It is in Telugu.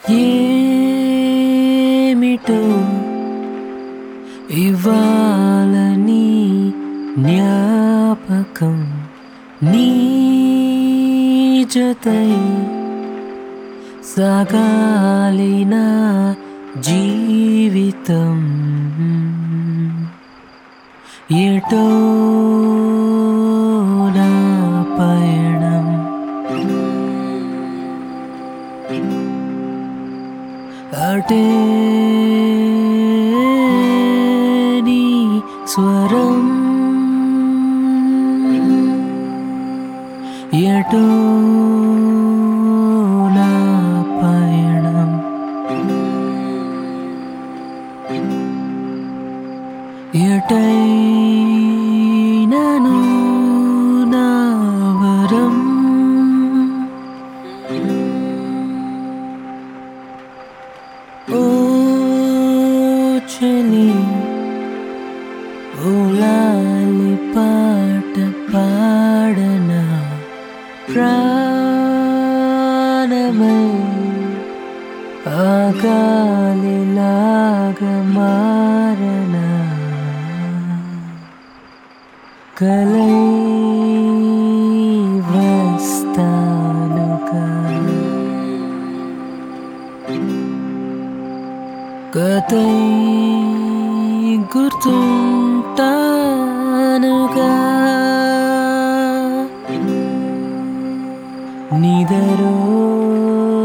ఏమిటో ఇవ్వాలని జ్ఞాపకం నీ జతై సాగాలిన జీవితం ఎటో నా పయనం అటే నీ స్వరం ఎటో నా పయనం ఎటైనను నా వరం ఓ చలి ఓ లాలి పాట పాడనా ప్రాణమై ఆగాలిలాగా మారనా కలై వస్తానుగా కథై గుర్తుంటానుగా నిదరో